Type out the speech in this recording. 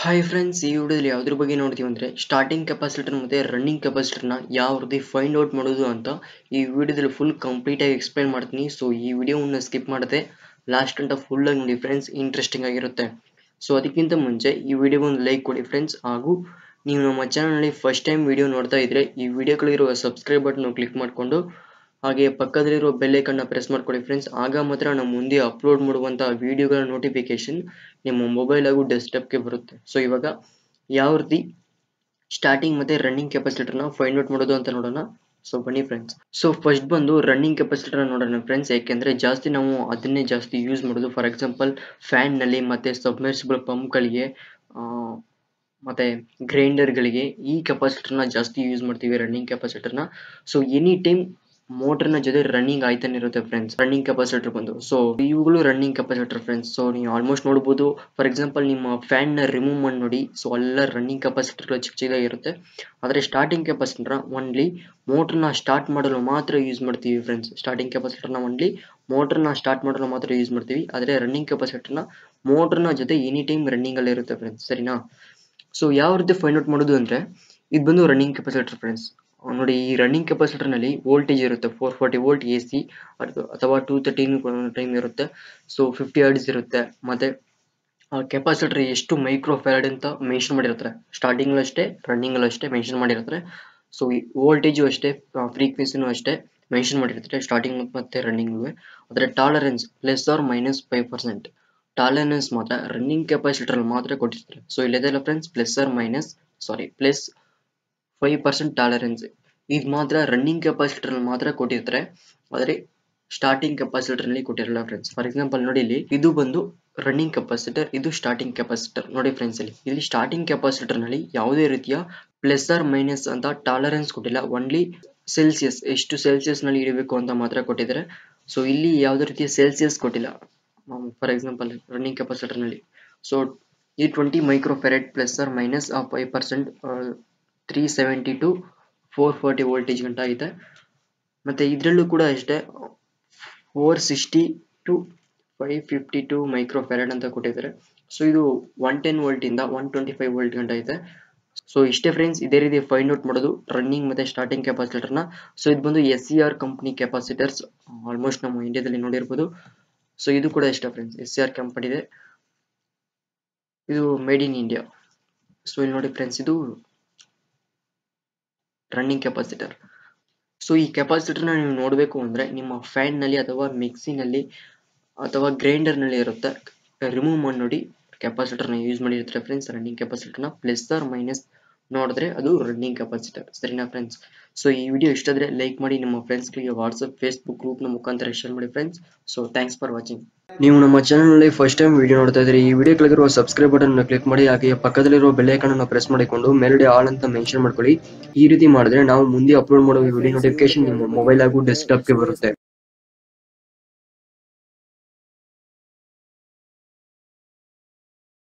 hi friends ಈ ವಿಡಿಯೋದಲ್ಲಿ ಯಾವುದ್ರ ಬಗ್ಗೆ ನೋಡ್ತೀವಿ ಅಂದರೆ ಸ್ಟಾರ್ಟಿಂಗ್ ಕೆಪಾಸಿಟರ್ ಮತ್ತು ರನ್ನಿಂಗ್ ಕೆಪಾಸಿಟರ್ನ ಯಾವ ರೀತಿ ಫೈಂಡ್ ಔಟ್ ಮಾಡೋದು ಅಂತ ಈ ವಿಡಿಯೋದಲ್ಲಿ ಫುಲ್ ಕಂಪ್ಲೀಟಾಗಿ ಎಕ್ಸ್ಪ್ಲೈನ್ ಮಾಡ್ತೀನಿ ಸೊ ಈ ವಿಡಿಯೋವನ್ನು ಸ್ಕಿಪ್ ಮಾಡದೆ ಲಾಸ್ಟ್ ಅಂತ ಫುಲ್ಲಾಗಿ ನೋಡಿ ಫ್ರೆಂಡ್ಸ್ ಇಂಟ್ರೆಸ್ಟಿಂಗ್ ಆಗಿರುತ್ತೆ ಸೊ ಅದಕ್ಕಿಂತ ಮುಂಚೆ ಈ ವಿಡಿಯೋ ಒಂದು ಲೈಕ್ ಕೊಡಿ ಫ್ರೆಂಡ್ಸ್ ಹಾಗೂ ನೀವು ನಮ್ಮ ಚಾನಲ್ನಲ್ಲಿ ಫಸ್ಟ್ ಟೈಮ್ ವಿಡಿಯೋ ನೋಡ್ತಾ ಇದ್ದರೆ ಈ ವಿಡಿಯೋಗಳಿರುವ ಸಬ್ಸ್ಕ್ರೈಬ್ ಬಟನ್ ಕ್ಲಿಕ್ ಮಾಡಿಕೊಂಡು ಹಾಗೆ ಪಕ್ಕದಲ್ಲಿರೋ ಬೆಲ್ಲೈಕನ್ನ ಪ್ರೆಸ್ ಮಾಡ್ಕೊಳ್ಳಿ ಫ್ರೆಂಡ್ಸ್ ಆಗ ಮಾತ್ರ ನಾವು ಮುಂದೆ ಅಪ್ಲೋಡ್ ಮಾಡುವಂಥ ವಿಡಿಯೋಗಳ ನೋಟಿಫಿಕೇಶನ್ ನಿಮ್ಮ ಮೊಬೈಲ್ ಹಾಗೂ ಡೆಸ್ಕ್ಟಾಪ್ಗೆ ಬರುತ್ತೆ ಸೊ ಇವಾಗ ಯಾವ ರೀತಿ ಸ್ಟಾರ್ಟಿಂಗ್ ಮತ್ತು ರನ್ನಿಂಗ್ ಕೆಪಾಸಿಟರ್ನ ಫೈಂಡ್ ಔಟ್ ಮಾಡೋದು ಅಂತ ನೋಡೋಣ ಸೊ ಬನ್ನಿ ಫ್ರೆಂಡ್ಸ್ ಸೊ ಫಸ್ಟ್ ಬಂದು ರನ್ನಿಂಗ್ ಕೆಪಾಸಿಟರ್ ನೋಡೋಣ ಫ್ರೆಂಡ್ಸ್ ಯಾಕೆಂದರೆ ಜಾಸ್ತಿ ನಾವು ಅದನ್ನೇ ಜಾಸ್ತಿ ಯೂಸ್ ಮಾಡೋದು ಫಾರ್ ಎಕ್ಸಾಂಪಲ್ ಫ್ಯಾನ್ನಲ್ಲಿ ಮತ್ತು ಸಬ್ಮರ್ಸಿಬಲ್ ಪಂಪ್ಗಳಿಗೆ ಮತ್ತು ಗ್ರೈಂಡರ್ಗಳಿಗೆ ಈ ಕೆಪಾಸಿಟರ್ನ ಜಾಸ್ತಿ ಯೂಸ್ ಮಾಡ್ತೀವಿ ರನ್ನಿಂಗ್ ಕೆಪಾಸಿಟರ್ನ ಸೊ ಎನಿ ಟೈಮ್ ಮೋಟರ್ನ ಜೊತೆ ರನ್ನಿಂಗ್ ಆಯ್ತಾನೆ ಇರುತ್ತೆ ಫ್ರೆಂಡ್ಸ್ ರನ್ನಿಂಗ್ ಕೆಪಾಸಿಟರ್ ಬಂದು ಸೊ ಇವುಗಳು ರನ್ನಿಂಗ್ ಕೆಪಾಸಿಟರ್ ಫ್ರೆಂಡ್ಸ್ ಸೊ ನೀವು ಆಲ್ಮೋಸ್ಟ್ ನೋಡ್ಬೋದು ಫಾರ್ ಎಕ್ಸಾಂಪಲ್ ನಿಮ್ಮ ಫ್ಯಾನ್ನ ರಿಮೂವ್ ಮಾಡಿ ನೋಡಿ ಸೊ ಎಲ್ಲ ರನ್ನಿಂಗ್ ಕೆಪಾಸಿಟರ್ಗಳು ಚಿಕ್ಕ ಚಿಕ್ಕದಾಗಿರುತ್ತೆ ಆದರೆ ಸ್ಟಾರ್ಟಿಂಗ್ ಕೆಪಾಸಿಟರ್ನ ಒನ್ಲಿ ಮೋಟ್ರನ್ನ ಸ್ಟಾರ್ಟ್ ಮಾಡಲು ಮಾತ್ರ ಯೂಸ್ ಮಾಡ್ತೀವಿ ಫ್ರೆಂಡ್ಸ್ ಸ್ಟಾರ್ಟಿಂಗ್ ಕೆಪಾಸಿಟರ್ನ ಒನ್ಲಿ ಮೋಟ್ರನ್ನ ಸ್ಟಾರ್ಟ್ ಮಾಡಲು ಮಾತ್ರ ಯೂಸ್ ಮಾಡ್ತೀವಿ ಆದರೆ ರನ್ನಿಂಗ್ ಕೆಪಾಸಿಟರ್ನ ಮೋಟ್ರನ ಜೊತೆ ಎನಿ ಟೈಮ್ ರನ್ನಿಂಗಲ್ಲೇ ಇರುತ್ತೆ ಫ್ರೆಂಡ್ಸ್ ಸರಿನಾ ಸೊ ಯಾವ ರೀತಿ ಫೈಂಡ್ ಔಟ್ ಮಾಡೋದು ಅಂದರೆ ಇದು ಬಂದು ರನ್ನಿಂಗ್ ಕೆಪಾಸಿಟರ್ ಫ್ರೆಂಡ್ಸ್ ನೋಡಿ ಈ ರನ್ನಿಂಗ್ ಕೆಪಾಸಿಟರ್ನಲ್ಲಿ ವೋಲ್ಟೇಜ್ ಇರುತ್ತೆ four forty volt A C ಅಥವಾ ಟೂ ತರ್ಟೀನ್ ಟೈಮ್ ಇರುತ್ತೆ ಸೊ ಫಿಫ್ಟಿ ಹರ್ಡ್ಸ್ ಇರುತ್ತೆ ಮತ್ತು ಕೆಪಾಸಿಟರ್ ಎಷ್ಟು ಮೈಕ್ರೋ ಫ್ಯಾರಡ್ ಅಂತ ಮೆನ್ಷನ್ ಮಾಡಿರ್ತಾರೆ ಸ್ಟಾರ್ಟಿಂಗಲ್ಲೂ ಅಷ್ಟೇ ರನ್ನಿಂಗಲ್ಲೂ ಅಷ್ಟೇ ಮೆನ್ಷನ್ ಮಾಡಿರ್ತಾರೆ ಸೊ ಈ ವೋಲ್ಟೇಜು ಅಷ್ಟೇ ಫ್ರೀಕ್ವೆನ್ಸಿನೂ ಅಷ್ಟೇ ಮೆನ್ಷನ್ ಮಾಡಿರ್ತಾರೆ ಸ್ಟಾರ್ಟಿಂಗ್ ಮತ್ತು ರನ್ನಿಂಗ್ಗೂ ಆದರೆ tolerance plus or minus five percent tolerance ಮಾತ್ರ ರನ್ನಿಂಗ್ ಕೆಪಾಸಿಟರ್ ಮಾತ್ರ ಕೊಟ್ಟಿರ್ತಾರೆ ಸೊ ಇಲ್ಲದೆಲ್ಲ friends plus or minus sorry plus five percent tolerance ಇದು ಮಾತ್ರ ರನ್ನಿಂಗ್ ಕೆಪಾಸಿಟರ್ ಮಾತ್ರ ಕೊಟ್ಟಿರ್ತಾರೆ ಆದರೆ ಸ್ಟಾರ್ಟಿಂಗ್ ಕೆಪಾಸಿಟರ್ನಲ್ಲಿ ಕೊಟ್ಟಿರಲ್ಲ ಫ್ರೆಂಡ್ಸ್ ಫಾರ್ ಎಕ್ಸಾಂಪಲ್ ನೋಡಿ ಇಲ್ಲಿ ಇದು ಬಂದು ರನ್ನಿಂಗ್ ಕೆಪಾಸಿಟರ್ ಇದು ಸ್ಟಾರ್ಟಿಂಗ್ ಕೆಪಾಸಿಟರ್ ನೋಡಿ ಫ್ರೆಂಡ್ಸ್ ಇಲ್ಲಿ ಇಲ್ಲಿ ಸ್ಟಾರ್ಟಿಂಗ್ ಕೆಪಾಸಿಟರ್ನಲ್ಲಿ ಯಾವುದೇ ರೀತಿಯ ಪ್ಲಸ್ ಆರ್ ಮೈನಸ್ ಅಂತ ಟಾಲರೆನ್ಸ್ ಕೊಟ್ಟಿಲ್ಲ ಒನ್ಲಿ ಸೆಲ್ಸಿಯಸ್ ಎಷ್ಟು ಸೆಲ್ಸಿಯಸ್ನಲ್ಲಿ ಇಡಬೇಕು ಅಂತ ಮಾತ್ರ ಕೊಟ್ಟಿದ್ದಾರೆ ಸೊ ಇಲ್ಲಿ ಯಾವುದೇ ರೀತಿಯ ಸೆಲ್ಸಿಯಸ್ ಕೊಟ್ಟಿಲ್ಲ ಫಾರ್ ಎಕ್ಸಾಂಪಲ್ ರನ್ನಿಂಗ್ ಕೆಪಾಸಿಟರ್ನಲ್ಲಿ ಸೊ ಈ twenty microfarad plus or minus ಆ five percent three seventy to four forty voltage ಗಂಟ ಐತೆ ಮತ್ತು ಇದರಲ್ಲೂ ಕೂಡ ಅಷ್ಟೇ four sixty to five fifty two microfarad ಅಂತ ಕೊಟ್ಟಿದ್ದಾರೆ ಸೊ ಇದು ಒನ್ ಟೆನ್ ವೋಲ್ಟಿಂದ ಒನ್ ಟ್ವೆಂಟಿ ಫೈವ್ ವೋಲ್ಟ್ ಗಂಟ ಐತೆ ಸೊ ಇಷ್ಟೇ ಫ್ರೆಂಡ್ಸ್ ಇದೇ ರೀತಿ ಫೈಂಡ್ ಔಟ್ ಮಾಡೋದು ರನ್ನಿಂಗ್ ಮತ್ತು ಸ್ಟಾರ್ಟಿಂಗ್ ಕೆಪಾಸಿಟರ್ನ ಸೊ ಇದು ಬಂದು S C R company capacitors almost ನಮ್ಮ ಇಂಡಿಯಾದಲ್ಲಿ ನೋಡಿರ್ಬೋದು ಸೊ ಇದು ಕೂಡ ಇಷ್ಟ ಫ್ರೆಂಡ್ಸ್ ಎಸ್ ಸಿ ಆರ್ ಕಂಪನಿದೆ ಇದು ಮೇಡ್ ಇನ್ ಇಂಡಿಯಾ ಸೊ ಇಲ್ಲಿ ನೋಡಿ ಫ್ರೆಂಡ್ಸ್ ಇದು ರನ್ನಿಂಗ್ ಕೆಪಾಸಿಟರ್ ಸೊ ಈ ಕೆಪಾಸಿಟರ್ನ ನೀವು ನೋಡಬೇಕು ಅಂದರೆ ನಿಮ್ಮ ಫ್ಯಾನ್ನಲ್ಲಿ ಅಥವಾ ಮಿಕ್ಸಿನಲ್ಲಿ ಅಥವಾ ಗ್ರೈಂಡರ್ನಲ್ಲಿ ಇರುತ್ತೆ ರಿಮೂವ್ ಮಾಡಿ ನೋಡಿ ಕೆಪಾಸಿಟರ್ನ ಯೂಸ್ ಮಾಡಿರ್ತಾರೆ ಫ್ರೆಂಡ್ಸ್ ರನ್ನಿಂಗ್ ಕೆಪಾಸಿಟರ್ನ ಪ್ಲಸ್ ಆರ್ ಮೈನಸ್ ನೋಡಿದ್ರೆ ಅದು ರನ್ನಿಂಗ್ ಕೆಪಾಸಿಟರ್ ಸರಿನಾ ಫ್ರೆಂಡ್ಸ್ ಸೊ ಈ ವಿಡಿಯೋ ಇಷ್ಟಾದರೆ ಲೈಕ್ ಮಾಡಿ ನಿಮ್ಮ ಫ್ರೆಂಡ್ಸ್ಗಳಿಗೆ ವಾಟ್ಸಪ್ ಫೇಸ್ಬುಕ್ ಗ್ರೂಪ್ನ ಮುಖಾಂತರ ಶೇರ್ ಮಾಡಿ friends so thanks for watching ನೀವು ನಮ್ಮ ಚಾನಲ್ನಲ್ಲಿ ಫಸ್ಟ್ ಟೈಮ್ ವಿಡಿಯೋ ನೋಡ್ತಾ ಇದ್ರೆ ಈ ವಿಡಿಯೋ ಕೆಳಗಿರುವ ಸಬ್ಸ್ಕ್ರೈಬ್ ಬಟನ್ ಕ್ಲಿಕ್ ಮಾಡಿ ಹಾಗೆ ಪಕ್ಕದಲ್ಲಿರುವ ಬೆಲ್ಲೈಕನ್ ಅನ್ನು ಪ್ರೆಸ್ ಮಾಡಿಕೊಂಡು ಮೇಲ್ಗಡೆ ಆಲ್ ಅಂತ ಮೆನ್ಷನ್ ಮಾಡ್ಕೊಳ್ಳಿ ಈ ರೀತಿ ಮಾಡಿದ್ರೆ ನಾವು ಮುಂದೆ ಅಪ್ಲೋಡ್ ಮಾಡುವ ವಿಡಿಯೋ ನೋಟಿಫಿಕೇಶನ್ ನಿಮ್ಮ ಮೊಬೈಲ್ ಹಾಗೂ ಡೆಸ್ಕ್ಟಾಪ್ಗೆ ಬರುತ್ತೆ